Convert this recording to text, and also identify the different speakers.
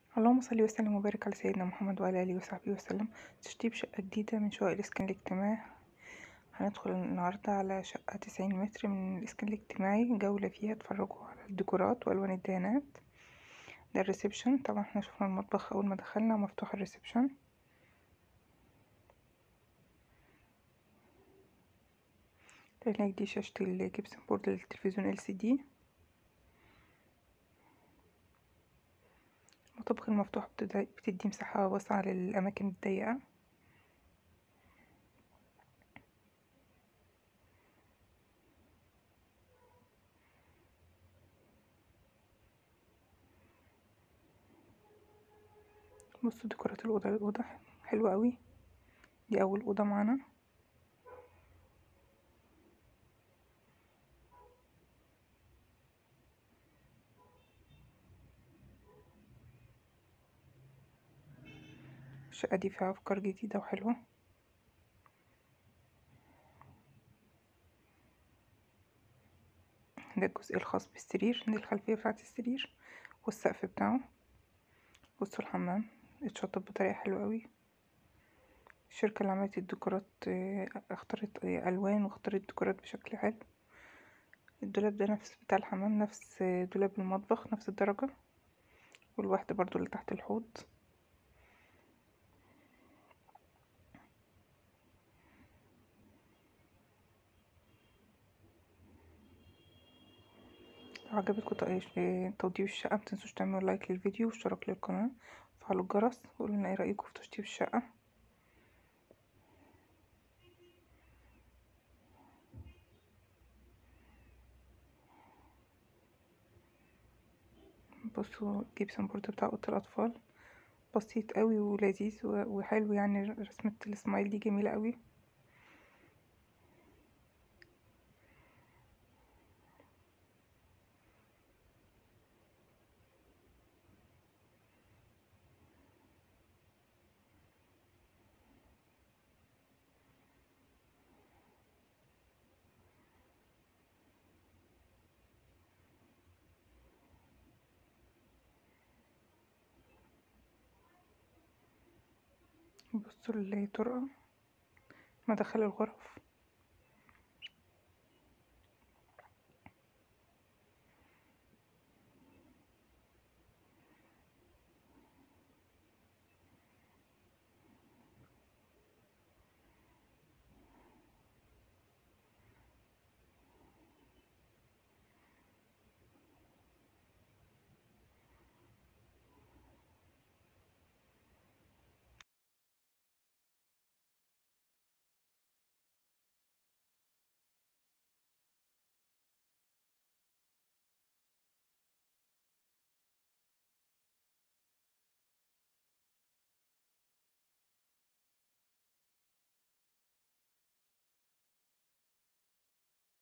Speaker 1: اللهم صل وسلم وبارك على سيدنا محمد وعلى اله وصحبه وسلم تشطيب شقة جديدة من شقق الاسكان الاجتماعي هندخل النهاردة على شقة تسعين متر من الاسكان الاجتماعي جولة فيها اتفرجوا على الديكورات والوان الدهانات ده الريسبشن طبعا احنا شفنا المطبخ اول ما دخلنا مفتوح الريسبشن هناك دي شاشة الجبسن بورد للتلفزيون ال سي دي المطبخ المفتوح بتدي مساحة واسعة للأماكن الضيقة بصوا ديكورات الأوضة الأوضة حلوة أوي دي أول أوضة معانا الشقة دي فيها أفكار جديدة وحلوة ده الجزء الخاص بالسرير دي الخلفية بتاعة السرير والسقف بتاعه بصوا الحمام اتشطب بطريقة حلوة أوي الشركة اللي عملت الديكورات اختارت ألوان واختارت ديكورات بشكل حلو الدولاب ده نفس بتاع الحمام نفس دولاب المطبخ نفس الدرجة والواحدة برضو اللي تحت الحوض لو عجبتكم توضيب الشقة متنسوش تعملوا لايك للفيديو واشتراك للقناة وفعلوا الجرس وقولوا لنا ايه رأيكم في تشطيب الشقة بصوا الجبسن بورد بتاع اوضه الاطفال بسيط قوي ولذيذ وحلو يعني رسمه السمايل دي جميله قوي بصوا الطرقة مداخل الغرف